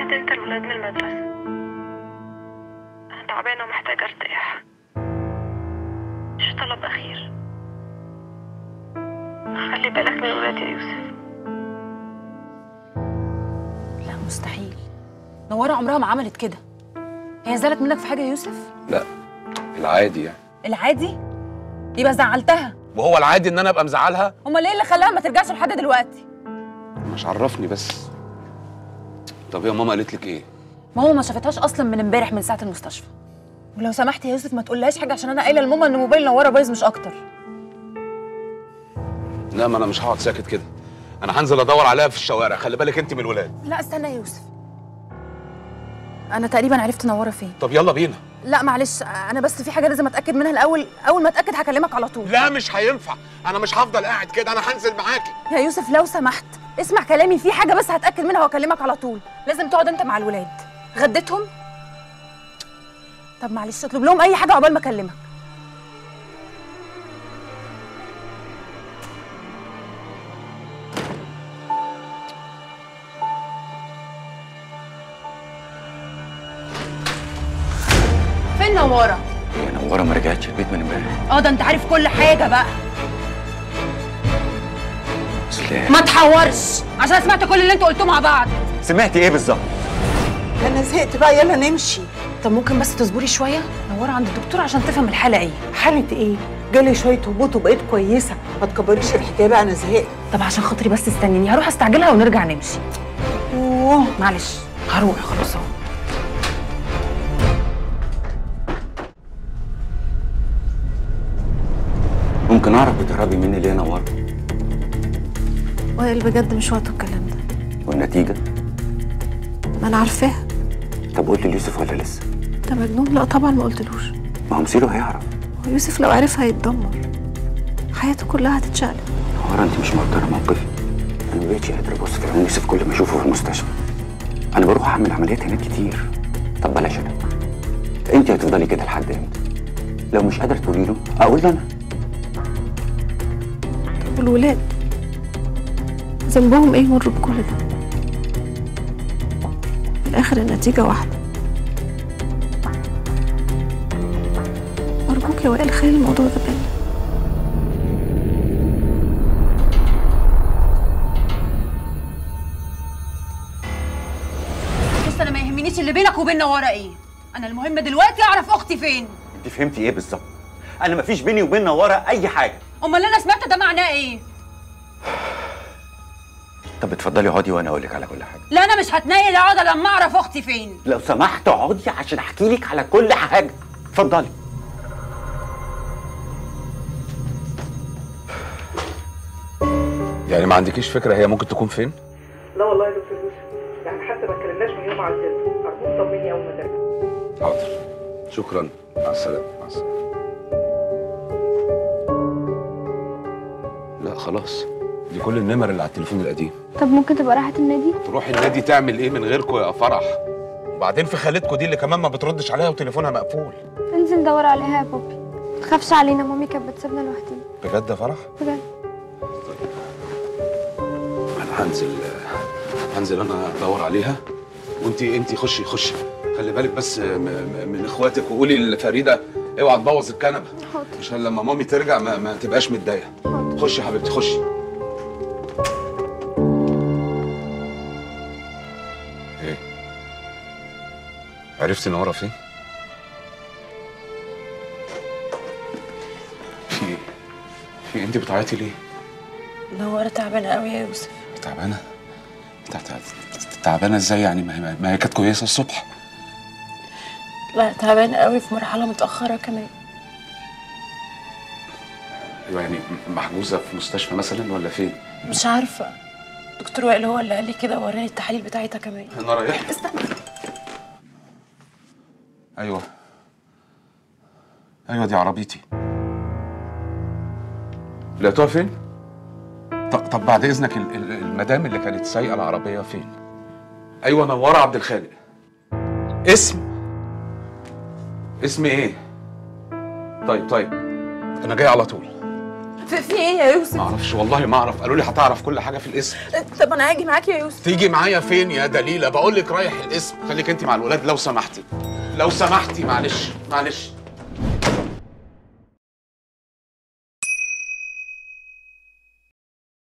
خد انت الولاد من المدرسة انا تعبانة ومحتاجة ارتاح مش طلب اخير خلي بالك من الولاد يا يوسف لا مستحيل نوره عمرها ما عملت كده هي زعلت منك في حاجه يا يوسف لا العادي يعني العادي يبقى زعلتها وهو العادي ان انا ابقى مزعلها امال ايه اللي خلاها ما ترجعش لحد دلوقتي مش عرفني بس طب هي ماما قالت لك ايه ماما ما شافتهاش اصلا من امبارح من ساعه المستشفى ولو سمحت يا يوسف ما تقولهاش حاجه عشان انا قايله لماما ان موبايل نوره بايظ مش اكتر لا ما انا مش هقعد ساكت كده انا هنزل ادور عليها في الشوارع خلي بالك انت من الولاد لا استنى يا يوسف انا تقريبا عرفت نوره فين طب يلا بينا لا معلش انا بس في حاجه لازم اتاكد منها الاول اول ما اتاكد هكلمك على طول لا مش هينفع انا مش هفضل قاعد كده انا هنزل معاكي يا يوسف لو سمحت اسمع كلامي في حاجه بس هتاكد منها واكلمك على طول لازم تقعد انت مع الولاد غديتهم طب معلش اطلب لهم اي حاجه عقبال ما اكلمك فين نواره هي نوره ما رجعتش البيت من امبارح اه ده انت عارف كل حاجه بقى اصل ما تحورش عشان سمعت كل اللي انتوا قلتوه مع بعض سمعتي ايه بالظبط انا زهقت بقى يلا نمشي طب ممكن بس تصبري شويه نوره عند الدكتور عشان تفهم الحاله ايه حالة ايه جالي شويه هبوط وبقيت كويسه ما تكبريش الحكايه بقى انا زهقت طب عشان خاطري بس استنيني هروح استعجلها ونرجع نمشي اوه معلش هروح خلاص اهو ممكن اعرف بتهربي مني ليه يا نوره وائل بجد مش وقته الكلام ده والنتيجه ما انا عارفاها طب قلت ليوسف ولا لسه انت مجنون لا طبعا ما قلتلوش ما هو مصيره هيعرف هو يوسف لو عرف هيتدمر حياته كلها هتتشقلب نوره انت مش مقدره موقفي انا ما بقتش قادر ابص في عيون يوسف كل ما اشوفه في المستشفى انا بروح اعمل عمليات هناك كتير طب بلاش انا انت هتفضلي كده لحد امتى لو مش قادر تقولي له اقول له انا والولاد ذنبهم ايه يمروا بكل ده في الاخر النتيجة واحدة أرجوك يا وائل خلي الموضوع ده بينا بص انا ما يهمنيش اللي بينك وبين نوره ايه انا المهم دلوقتي اعرف اختي فين انت فهمتي ايه بالظبط انا مفيش بيني وبين نوره اي حاجه امال اللي انا سمعته ده معناه ايه طب اتفضلي اقعدي وانا اقول لك على كل حاجه لا انا مش هتنيل اقعد لما اعرف اختي فين لو سمحت اقعدي عشان احكي لك على كل حاجه اتفضلي يعني ما عندكيش فكره هي ممكن تكون فين لا والله يا دكتور يوسف يعني حتى ما اتكلمناش من يوم ما عزلت ارجوك طمني اول ما ترجع حاضر شكرا مع السلامه مع السلامه لا خلاص دي كل النمر اللي على التليفون القديم طب ممكن تبقى راحت النادي تروح النادي تعمل ايه من غيركم يا فرح وبعدين في خالتكم دي اللي كمان ما بتردش عليها وتليفونها مقفول انزل دور عليها يا بابي متخافش علينا مامي كانت بتسيبنا لوحدنا بجد يا فرح بجد انا هنزل هنزل انا ادور عليها وانت انت خشي خشي خلي بالك بس م- م- من اخواتك وقولي لفريده اوعى تبوظ الكنبه حاضر عشان لما مامي ترجع ما, ما تبقاش متضايقه حاضر خشي يا حبيبتي خشي ايه عرفتي نورة فين؟ في ايه؟ في إيه؟ انت بتعيطي ليه؟ نوره تعبانه قوي يا يوسف تعبانة؟ تع- تع- تعبانة ازاي يعني؟ ما هي ما هي كانت كويسة الصبح لا تعبانه قوي في مرحله متاخره كمان ايوه يعني م- محجوزة في مستشفى مثلا ولا فين؟ مش عارفه دكتور وائل هو اللي قال لي كده ووراني التحاليل بتاعتها كمان انا رايح استنى ايوه ايوه دي عربيتي لقيتوها فين؟ طب, طب بعد اذنك ال- ال- المدام اللي كانت سايقه العربيه فين؟ ايوه نوره عبد الخالق اسم اسم ايه؟ طيب طيب انا جاي على طول في, في ايه يا يوسف ما اعرفش والله ما اعرف قالوا لي هتعرف كل حاجه في الاسم طب انا هاجي معاك يا يوسف تيجي معايا فين يا دليله بقول لك رايح الاسم خليك انت مع الولاد لو سمحتي لو سمحتي معلش معلش